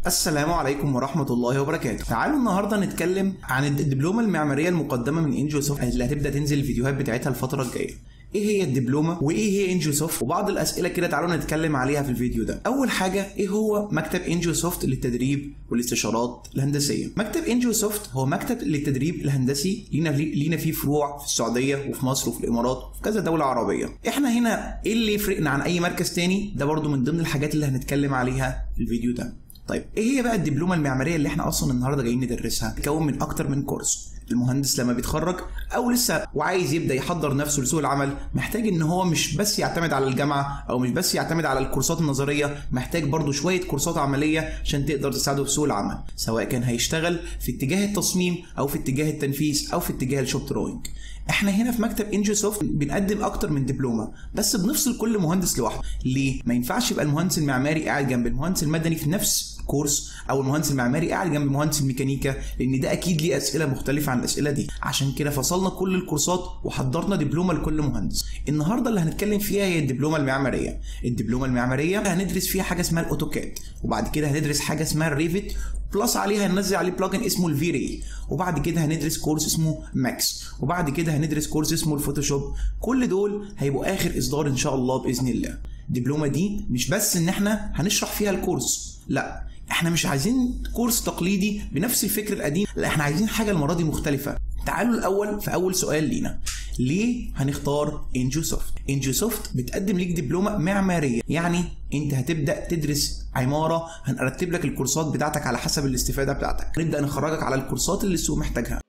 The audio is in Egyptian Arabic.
السلام عليكم ورحمة الله وبركاته تعالوا النهاردة نتكلم عن الدبلومة المعمارية المقدمة من انجيو سوفت اللي هتبدأ تنزل الفيديوهات بتاعتها الفترة الجاية ايه هي الدبلومه وايه هي انجيو سوفت وبعض الاسئله كده تعالوا نتكلم عليها في الفيديو ده اول حاجه ايه هو مكتب انجيو سوفت للتدريب والاستشارات الهندسيه مكتب انجيو سوفت هو مكتب للتدريب الهندسي لينا لينا فيه فروع في السعوديه وفي مصر وفي الامارات وفي كذا دوله عربيه احنا هنا ايه اللي يفرقنا عن اي مركز تاني ده برضو من ضمن الحاجات اللي هنتكلم عليها في الفيديو ده طيب ايه هي بقى الدبلومه المعماريه اللي احنا اصلا النهارده جايين ندرسها تكون من اكتر من كورس المهندس لما بيتخرج او لسه وعايز يبدا يحضر نفسه لسوق العمل محتاج ان هو مش بس يعتمد على الجامعه او مش بس يعتمد على الكورسات النظريه محتاج برضه شويه كورسات عمليه عشان تقدر تساعده في سوق العمل سواء كان هيشتغل في اتجاه التصميم او في اتجاه التنفيذ او في اتجاه الشوب دروينج احنا هنا في مكتب انجي سوفت بنقدم اكتر من دبلومه بس بنفصل كل مهندس لوحده ليه ما ينفعش يبقى المهندس المعماري قاعد جنب المهندس المدني في نفس كورس او المهندس المعماري قاعد جنب مهندس الميكانيكا لان ده اكيد ليه اسئله مختلفه عن الاسئله دي عشان كده فصلنا كل الكورسات وحضرنا دبلومه لكل مهندس النهارده اللي هنتكلم فيها هي الدبلومه المعماريه الدبلومه المعماريه هندرس فيها حاجه اسمها الاوتوكاد وبعد كده هندرس حاجه اسمها الريفت بلس عليها هننزل عليه بلجن اسمه الفيري وبعد كده هندرس كورس اسمه ماكس وبعد كده هندرس كورس اسمه الفوتوشوب كل دول هيبقوا اخر اصدار ان شاء الله باذن الله الدبلومه دي مش بس ان احنا هنشرح فيها الكورس لا احنا مش عايزين كورس تقليدي بنفس الفكر القديم لا احنا عايزين حاجه المره دي مختلفه تعالوا الاول في اول سؤال لينا ليه هنختار انجو سوفت انجو سوفت بتقدم ليك دبلومه معماريه يعني انت هتبدا تدرس عماره هنرتب لك الكورسات بتاعتك على حسب الاستفاده بتاعتك نبدا نخرجك على الكورسات اللي السوق محتاجها